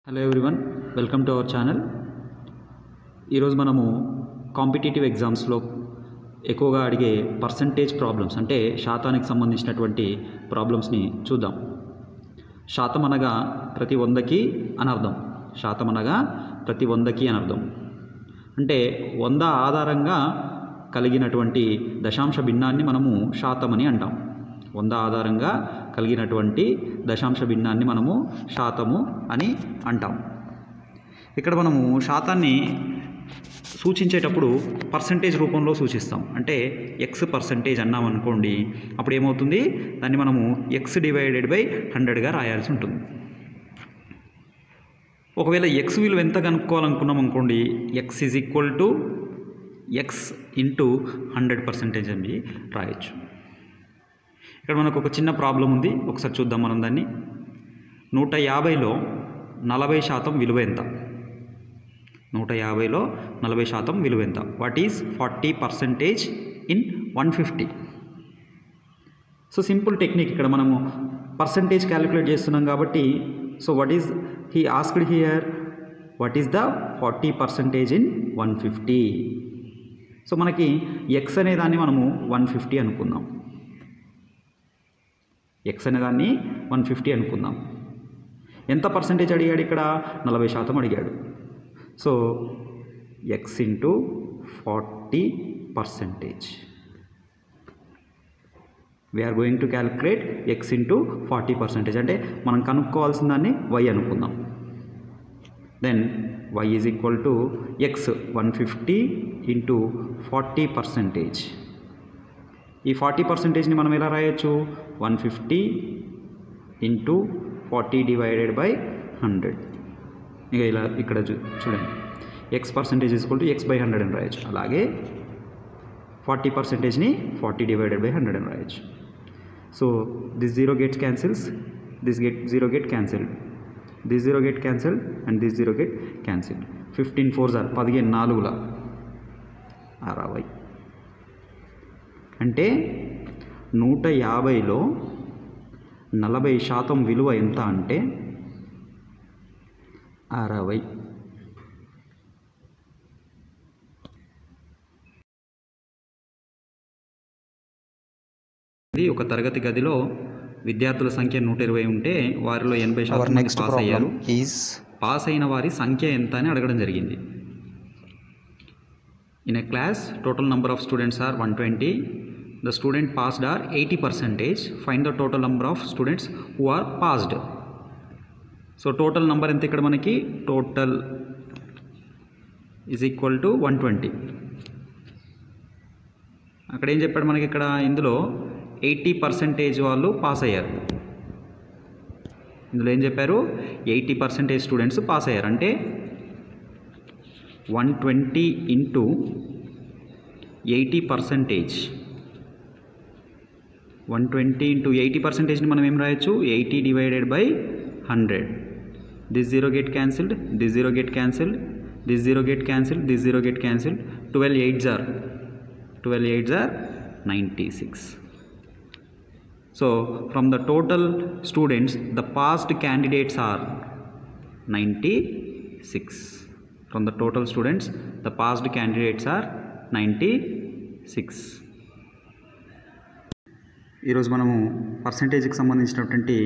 hello everyone welcome to our channel ఈరోజు మనము competitive ఎగ్జామ్స్లో ఎక్కువగా అడిగే పర్సంటేజ్ ప్రాబ్లమ్స్ అంటే శాతానికి సంబంధించినటువంటి ప్రాబ్లమ్స్ని చూద్దాం శాతం అనగా ప్రతి వందకి అని అర్థం శాతం అనగా ప్రతి వందకి అని అర్థం అంటే వంద ఆధారంగా కలిగినటువంటి దశాంశ భిన్నాన్ని మనము శాతం అని అంటాం వంద ఆధారంగా కలిగినటువంటి దశాంశ భిన్నాన్ని మనము శాతము అని అంటాం ఇక్కడ మనము శాతాన్ని సూచించేటప్పుడు పర్సంటేజ్ రూపంలో సూచిస్తాం అంటే ఎక్స్ పర్సంటేజ్ అన్నాం అనుకోండి అప్పుడు ఏమవుతుంది దాన్ని మనము ఎక్స్ డివైడెడ్ బై హండ్రెడ్గా రాయాల్సి ఉంటుంది ఒకవేళ ఎక్స్ విలువ ఎంత కనుక్కోవాలనుకున్నాం అనుకోండి X is equal to X into hundred percentage అని రాయొచ్చు ఇక్కడ మనకు ఒక చిన్న ప్రాబ్లం ఉంది ఒకసారి చూద్దాం మనం దాన్ని నూట యాభైలో నలభై శాతం విలువ ఎంత నూట యాభైలో నలభై శాతం విలువ ఎంత what is forty percentage in one fifty so simple technique ఇక్కడ మనము పర్సంటేజ్ క్యాలిక్యులేట్ చేస్తున్నాం కాబట్టి so what is he asked here what is the forty percentage in one fifty so మనకి ఎక్స్ అనే దాన్ని మనము వన్ ఫిఫ్టీ అనుకుందాం ఎక్స్ అనే దాన్ని వన్ ఫిఫ్టీ అనుకుందాం ఎంత పర్సంటేజ్ అడిగాడు ఇక్కడ నలభై శాతం అడిగాడు so X into forty percentage we are going to calculate X into forty percentage అంటే మనం కనుక్కోవాల్సిన దాన్ని వై అనుకుందాం then Y is equal to X one fifty into forty percentage ఈ ఫార్టీ పర్సెంటేజ్ని మనం ఎలా రాయొచ్చు one fifty into forty divided by hundred ఇక ఇలా ఇక్కడ చూ చూడండి X percentage equal to X by hundred అని రాయొచ్చు అలాగే ఫార్టీ పర్సెంటేజ్ని ఫార్టీ డివైడెడ్ బై హండ్రెడ్ అని రాయొచ్చు so this zero gets cancels this get zero get cancelled this zero get cancelled and this zero get cancelled fifteen four sir పదిహేను నాలుగుల అరవై అంటే నూట యాభైలో నలభై శాతం విలువ ఎంత అంటే అరవై ఇది ఒక తరగతి గదిలో విద్యార్థుల సంఖ్య నూట ఇరవై ఉంటే వారిలో ఎనభై Our శాతం మంది next పాస్ అయ్యారు problem is పాస్ అయిన వారి సంఖ్య ఎంత అని అడగడం జరిగింది in a class total number of students are one twenty the student passed are eighty percentage fine the total number of students who are passed so total number ఎంత ఇక్కడ మనకి total is equal to one twenty అక్కడ ఏం చెప్పాడు మనకి ఇక్కడ ఇందులో eighty percentage వాళ్ళు పాస్ అయ్యారు ఇందులో ఏం చెప్పారు ఎయిటీ పర్సెంటేజ్ స్టూడెంట్స్ పాస్ అయ్యారు అంటే one twenty into eighty percentage one twenty into eighty పర్సెంటేజ్ని మనం ఏం రాయొచ్చు eighty divided by hundred this zero get cancelled this zero get cancelled this zero get cancelled this zero get cancelled twelve eights are twelve eights are ninety six so from the total students the passed candidates are ninety six from the total students the passed candidates are ninety six ఈరోజు మనము పర్సంటేజ్కి సంబంధించినటువంటి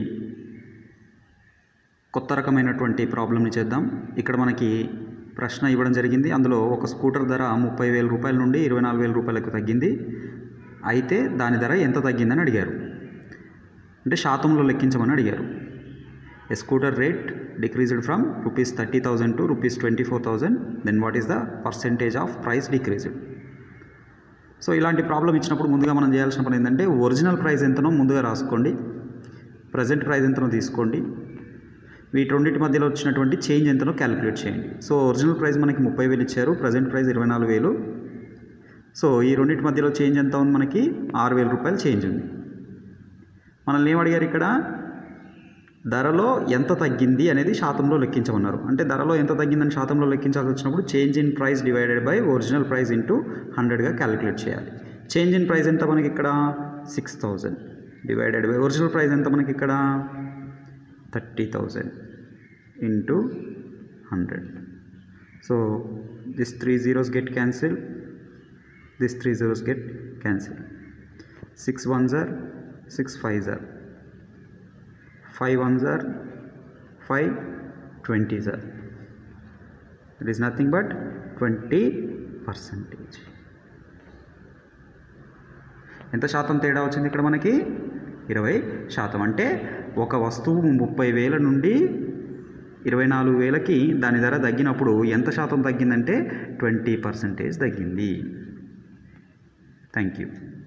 కొత్త రకమైనటువంటి ప్రాబ్లమ్ని చేద్దాం ఇక్కడ మనకి ప్రశ్న ఇవ్వడం జరిగింది అందులో ఒక స్కూటర్ ధర ముప్పై వేల రూపాయల నుండి ఇరవై నాలుగు వేల రూపాయలకు తగ్గింది అయితే దాని ధర ఎంత తగ్గిందని అడిగారు అంటే శాతంలో లెక్కించమని అడిగారు a scooter rate decreased from rupees thirty thousand to rupees twenty four thousand then what is the percentage of price decreased so ఇలాంటి ప్రాబ్లం ఇచ్చినప్పుడు ముందుగా మనం చేయాల్సిన పని ఏంటంటే ఒరిజినల్ ప్రైస్ ఎంతనో ముందుగా రాసుకోండి ప్రజెంట్ ప్రైస్ ఎంతనో తీసుకోండి వీటి రెండింటి మధ్యలో వచ్చినటువంటి చేంజ్ ఎంతనో క్యాలిక్యులేట్ చేయండి సో ఒరిజినల్ ప్రైస్ మనకి ముప్పై వేలు ఇచ్చారు ప్రజెంట్ ప్రైస్ ఇరవై నాలుగు వేలు సో ఈ రెండింటి మధ్యలో చేంజ్ ఎంత ఉంది మనకి ఆరు వేల రూపాయలు చేంజ్ ఉంది మనల్ని ఏం అడిగారు ఇక్కడ ధరలో ఎంత తగ్గింది అనేది శాతంలో లెక్కించమన్నారు అంటే ధరలో ఎంత తగ్గిందని శాతంలో లెక్కించాల్సి వచ్చినప్పుడు change in price divided by original price into హండ్రెడ్గా క్యాలిక్యులేట్ చేయాలి చేంజ్ ఇన్ ప్రైస్ ఎంత మనకి ఇక్కడ six thousand divided by original price ఎంత మనకి ఇక్కడ thirty thousand into hundred so this three zeros get cancel this three zeros get cancel six one jar six five jar five one jar five twenty jar it is nothing but twenty percentage ఎంత శాతం తేడా వచ్చింది ఇక్కడ మనకి ఇరవై శాతం అంటే ఒక వస్తువు ముప్పై వేల నుండి ఇరవై నాలుగు వేలకి దాని ధర తగ్గినప్పుడు ఎంత శాతం తగ్గిందంటే ట్వంటీ పర్సెంటేజ్ తగ్గింది థ్యాంక్ యూ